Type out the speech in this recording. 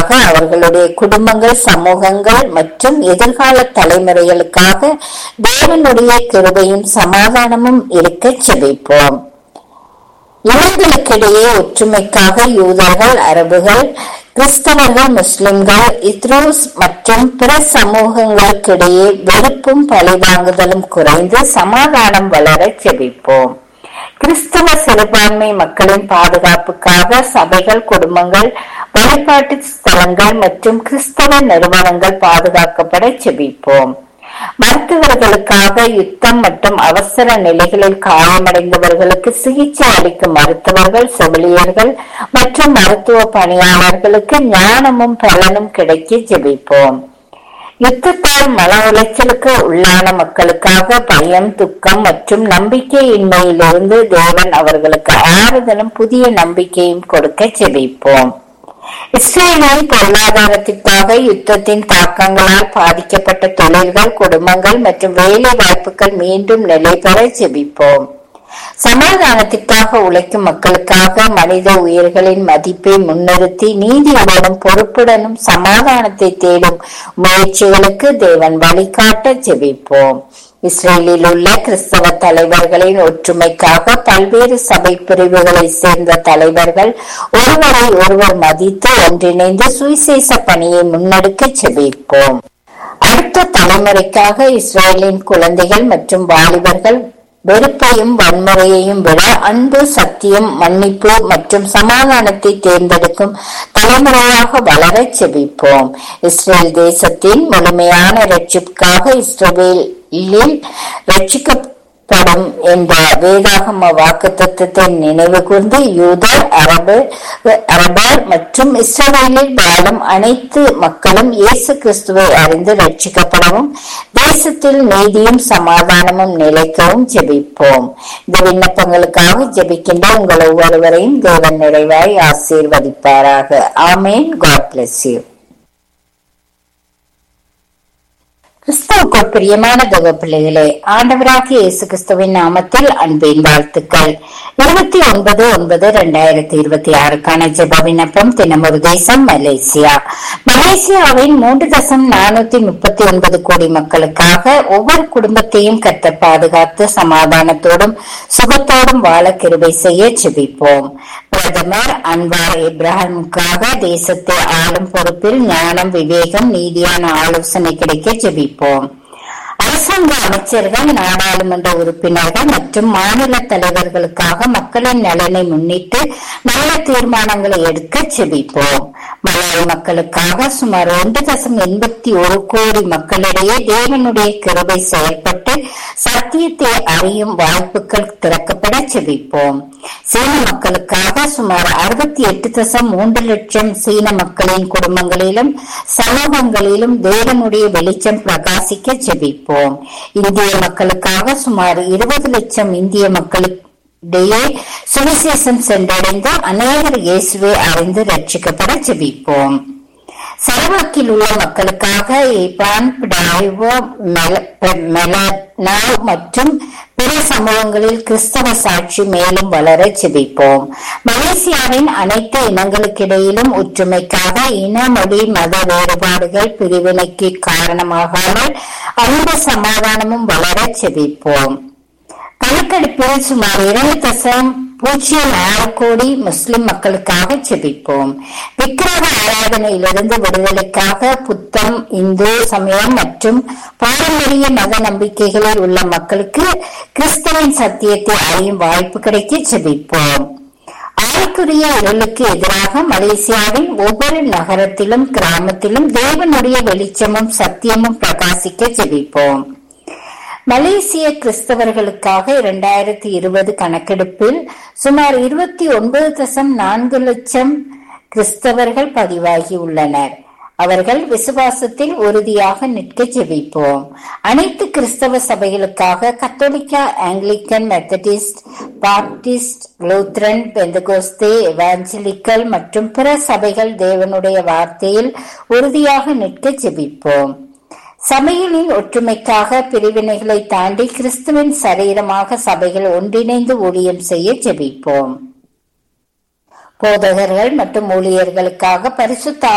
மக்களுக்காக அவர்களுடைய குடும்பங்கள் சமூகங்கள் மற்றும் எதிர்கால தலைமுறைகளுக்காக தேவனுடைய கிருபையும் சமாதானமும் இருக்க செபிப்போம் இனங்களுக்கிடையே ஒற்றுமைக்காக யூதர்கள் அரபுகள் கிறிஸ்தவர்கள் முஸ்லிம்கள் இத்ரூஸ் மற்றும் பிற சமூகங்களுக்கிடையே வெறுப்பும் பழிவாங்குதலும் குறைந்து சமாதானம் வளர செபிப்போம் கிறிஸ்தவ சிறுபான்மை மக்களின் பாதுகாப்புக்காக சபைகள் குடும்பங்கள் வழிபாட்டு ஸ்தலங்கள் மற்றும் கிறிஸ்தவ நிறுவனங்கள் பாதுகாக்கப்பட செபிப்போம் மருத்துவர்களுக்காக யுத்தம் மற்றும் அவசர நிலைகளில் காயமடைந்தவர்களுக்கு சிகிச்சை அளிக்கும் மருத்துவர்கள் செவிலியர்கள் மற்றும் மருத்துவ பணியாளர்களுக்கு ஞானமும் பலனும் கிடைக்க ஜெபிப்போம் யுத்தத்தால் மன உளைச்சலுக்கு உள்ளான மக்களுக்காக பயம் துக்கம் மற்றும் நம்பிக்கையின்மையிலிருந்து தேவன் அவர்களுக்கு ஆறுதலும் புதிய நம்பிக்கையும் கொடுக்க செபிப்போம் இஸ்ரேலின் பொருளாதாரத்திற்காக யுத்தத்தின் தாக்கங்களால் பாதிக்கப்பட்ட தொழில்கள் குடும்பங்கள் மற்றும் வேலை வாய்ப்புகள் மீண்டும் நிலை பெற செபிப்போம் சமாதானத்திற்காக உழைக்கும் மக்களுக்காக மனித உயிர்களின் மதிப்பை முன்னிறுத்தி நீதியுடனும் பொறுப்புடனும் சமாதானத்தை தேடும் முயற்சிகளுக்கு தேவன் வழிகாட்ட செபிப்போம் இஸ்ரேலில் உள்ள கிறிஸ்தவ தலைவர்களின் ஒற்றுமைக்காக பல்வேறு சபை பிரிவுகளை சேர்ந்த தலைவர்கள் ஒருவரை ஒருவர் மதித்து ஒன்றிணைந்து சுவிசேஷ பணியை முன்னெடுக்க செபிப்போம் அடுத்த தலைமுறைக்காக இஸ்ரேலின் குழந்தைகள் மற்றும் வாலிபர்கள் வெறுப்பையும் வன்முறையையும் விட அன்பு சத்தியம் மன்னிப்பு மற்றும் சமாதானத்தை தேர்ந்தெடுக்கும் தலைமுறையாக வளர செபிப்போம் இஸ்ரேல் தேசத்தின் முழுமையான ரட்சிப்புக்காக இஸ்ரேலில் ரட்சிக்கப்படும் என்ற வேதாகம வாக்கு தத்துவத்தை நினைவு கூர்ந்து யூதர் அரபு அரபர் மற்றும் இஸ்ரேலில் வாழும் அனைத்து மக்களும் இயேசு கிறிஸ்துவை அறிந்து ரட்சிக்கப்படவும் தேசத்தில் நீதியும் சமாதானமும் நிலைக்கவும் ஜெபிப்போம் இந்த விண்ணப்பங்களுக்காக ஜெபிக்கின்ற உங்கள் ஒவ்வொருவரையும் தேவன் நிறைவாய் ஆசீர்வதிப்பாராக ஆமேன் காட் பிளஸ் யூ கிறிஸ்துவுக்குள் பிரியமான தேவ பிள்ளைகளே ஆண்டவராக இயேசு கிறிஸ்துவின் நாமத்தில் அன்பின் வாழ்த்துக்கள் இருபத்தி ஒன்பது ஒன்பது இரண்டாயிரத்தி இருபத்தி ஆறுக்கான ஜெப விண்ணப்பம் தினமொரு தேசம் மலேசியா மலேசியாவின் மூன்று தசம் நானூத்தி முப்பத்தி ஒன்பது கோடி மக்களுக்காக ஒவ்வொரு குடும்பத்தையும் கத்த பாதுகாத்து சமாதானத்தோடும் சுகத்தோடும் வாழ கிருபை செய்ய ஜெபிப்போம் பிரதமர் அன்வார் இப்ராஹிமுக்காக தேசத்தை ஆளும் பொறுப்பில் ஞானம் விவேகம் நீதியான ஆலோசனை கிடைக்க ஜெபிப்போம் அரசாங்க அமைச்சர்கள் நாடாளுமன்ற உறுப்பினர்கள் மற்றும் மாநில தலைவர்களுக்காக மக்களின் நலனை முன்னிட்டு நல்ல தீர்மானங்களை எடுக்க செபிப்போம் மலாய் மக்களுக்காக சுமார் ஒன்று தசம் எண்பத்தி ஒரு கோடி மக்களிடையே தேவனுடைய கிருபை செயல்பட்டு சத்தியத்தை அறியும் வாய்ப்புகள் திறக்கப்பட செபிப்போம் சீன மக்களுக்காக சுமார் அறுபத்தி எட்டு தசம் மூன்று லட்சம் சீன மக்களின் குடும்பங்களிலும் சமூகங்களிலும் தேவனுடைய வெளிச்சம் பிரகாசிக்க செபிப்போம் இந்திய மக்களுக்காக சுமார் இருபது லட்சம் இந்திய மக்களுக்கு இடையே சுவிசேஷம் சென்றடைந்து அநேகர் இயேசுவை அறிந்து ரட்சிக்கப்பட ஜெபிப்போம் சரவாக்கில் உள்ள மக்களுக்காக ஈபான் பிடாய்வோ மெலனா மற்றும் பிற சமூகங்களில் கிறிஸ்தவ சாட்சி மேலும் வளர ஜெபிப்போம் மலேசியாவின் அனைத்து இனங்களுக்கிடையிலும் ஒற்றுமைக்காக இன மொழி மத வேறுபாடுகள் பிரிவினைக்கு காரணமாகாமல் அன்பு சமாதானமும் வளர ஜெபிப்போம் கணக்கெடுப்பில் சுமார் இரண்டு தசம் பூஜ்ஜியம் ஆறு கோடி முஸ்லிம் மக்களுக்காக செபிப்போம் விக்கிரக ஆராதனையிலிருந்து விடுதலைக்காக புத்தம் இந்து சமயம் மற்றும் பாரம்பரிய மத நம்பிக்கைகளில் உள்ள மக்களுக்கு கிறிஸ்தவின் சத்தியத்தை அறியும் வாய்ப்பு கிடைக்க செபிப்போம் ஆய்க்குரிய இருளுக்கு எதிராக மலேசியாவின் ஒவ்வொரு நகரத்திலும் கிராமத்திலும் தேவனுடைய வெளிச்சமும் சத்தியமும் பிரகாசிக்க செபிப்போம் மலேசிய கிறிஸ்தவர்களுக்காக இரண்டாயிரத்தி இருபது கணக்கெடுப்பில் சுமார் இருபத்தி ஒன்பது தசம் நான்கு லட்சம் கிறிஸ்தவர்கள் பதிவாகி உள்ளனர் அவர்கள் விசுவாசத்தில் உறுதியாக நிற்க ஜெபிப்போம் அனைத்து கிறிஸ்தவ சபைகளுக்காக கத்தோலிக்கா ஆங்கிலிக்கன் மெத்தடிஸ்ட் பாப்டிஸ்ட் லூத்ரன் பெந்தகோஸ்தே எவாஞ்சலிக்கல் மற்றும் பிற சபைகள் தேவனுடைய வார்த்தையில் உறுதியாக நிற்க ஜெபிப்போம் சபைகளின் ஒற்றுமைக்காக பிரிவினைகளை தாண்டி கிறிஸ்துவின் சரீரமாக சபைகள் ஒன்றிணைந்து ஊழியம் செய்ய ஜெபிப்போம் போதகர்கள் மற்றும் ஊழியர்களுக்காக பரிசுத்த